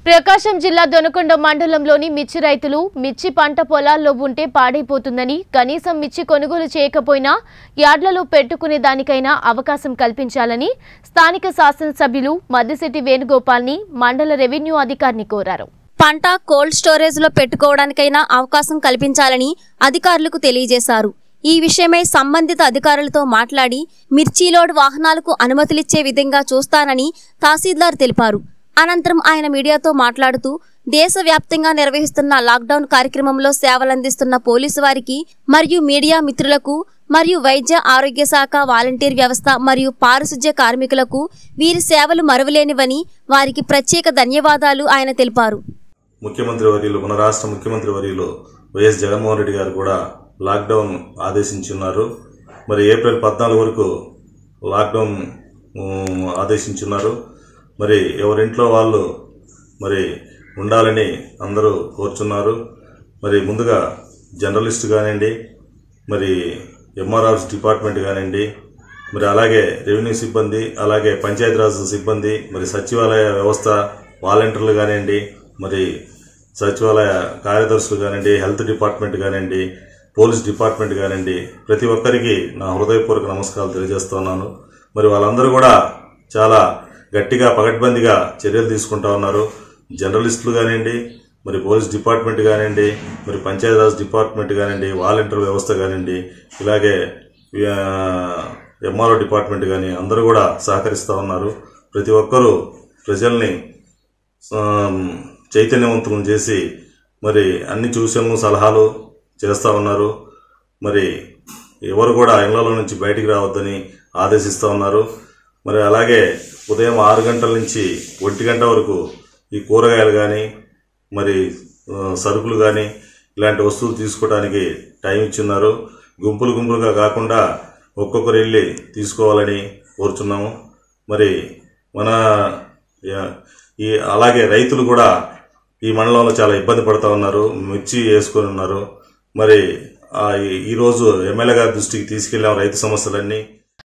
ప్రకాశం జిల్లా దొనకొండ మండలంలోని మిర్చి రైతులు మిర్చి పంట పొలాల్లో ఉంటే పాడైపోతుందని కనీసం మిర్చి కొనుగోలు చేయకపోయినా యార్డ్లలో పెట్టుకునే దానికైనా అవకాశం కల్పించాలని స్థానిక శాసనసభ్యులు మద్దిశెట్టి వేణుగోపాల్ని మండల రెవెన్యూ అధికారిని కోరారు పంట కోల్డ్ స్టోరేజ్ లో పెట్టుకోవడానికైనా అవకాశం కల్పించాలని అధికారులకు తెలియజేశారు ఈ విషయమై సంబంధిత అధికారులతో మాట్లాడి మిర్చి లోడ్ వాహనాలకు అనుమతులిచ్చే విధంగా చూస్తానని తహసీల్దార్ తెలిపారు అనంతరం ఆయన మీడియాతో మాట్లాడుతూ దేశవ్యాప్తంగా నిర్వహిస్తున్న లాక్డౌన్ కార్యక్రమంలో సేవలందిస్తున్న పోలీసు వారికి మరియు మీడియా మిత్రులకు మరియు వైద్య ఆరోగ్య శాఖ వాలంటీర్ వ్యవస్థ మరియు పారిశుధ్య కార్మికులకు వీరి సేవలు మరువలేనివని వారికి ప్రత్యేక ధన్యవాదాలు ఆయన తెలిపారు ముఖ్యమంత్రి వర్యులు మన రాష్ట్ర ముఖ్యమంత్రి వర్యులు వైఎస్ జగన్మోహన్ రెడ్డి గారు కూడా లాక్డౌన్ ఆదేశించున్నారు మరి ఏప్రిల్ పద్నాలుగు వరకు లాక్డౌన్ ఉమ్, ఆదేశించున్నారు మరి ఎవరింట్లో వాళ్ళు మరి ఉండాలని అందరూ కోరుచున్నారు మరి ముందుగా జర్నలిస్ట్ కానివ్వండి మరి ఎంఆర్ఆర్స్ డిపార్ట్మెంట్ కానివ్వండి మరి అలాగే రెవెన్యూ సిబ్బంది అలాగే పంచాయతీరాజ్ సిబ్బంది మరి సచివాలయ వ్యవస్థ వాలంటీర్లు కానివ్వండి మరి సచివాలయ కార్యదర్శులు కానివ్వండి హెల్త్ డిపార్ట్మెంట్ కానివ్వండి పోలీస్ డిపార్ట్మెంట్ కానివ్వండి ప్రతి ఒక్కరికి నా హృదయపూర్వక నమస్కారాలు తెలియజేస్తున్నాను మరి వాళ్ళందరూ కూడా చాలా గట్టిగా పగడ్బందీగా చర్యలు తీసుకుంటా ఉన్నారు జర్నలిస్టులు కానివ్వండి మరి పోలీస్ డిపార్ట్మెంట్ కానివ్వండి మరి పంచాయతీరాజ్ డిపార్ట్మెంట్ కానివ్వండి వాలంటీర్ వ్యవస్థ కానివ్వండి ఇలాగే ఎంఆర్ఓ డిపార్ట్మెంట్ కానీ అందరూ కూడా సహకరిస్తూ ఉన్నారు ప్రతి ఒక్కరూ ప్రజల్ని ఆ, చైతన్యవంతులను చేసి మరి అన్ని సూచనలు సలహాలు చేస్తూ ఉన్నారు మరి ఎవరు కూడా ఇళ్లలో నుంచి బయటికి రావద్దని ఆదేశిస్తూ ఉన్నారు మరి అలాగే ఉదయం ఆరు గంటల నుంచి ఒంటి గంట వరకు ఈ కూరగాయలు కానీ మరి ఆ, సరుకులు కానీ ఇలాంటి వస్తువులు తీసుకోవడానికి టైం ఇచ్చున్నారు గుంపులు గుంపులుగా కాకుండా ఒక్కొక్కరు వెళ్ళి తీసుకోవాలని కోరుచున్నాము మరి మన యా- ఈ అలాగే రైతులు కూడా ఈ మండలంలో చాలా ఇబ్బంది పడుతూ ఉన్నారు మిర్చి వేసుకొని ఉన్నారు మరి ఆ ఈ- ఈరోజు ఎమ్మెల్యే గారి దృష్టికి తీసుకెళ్ళాం రైతు సమస్యలన్నీ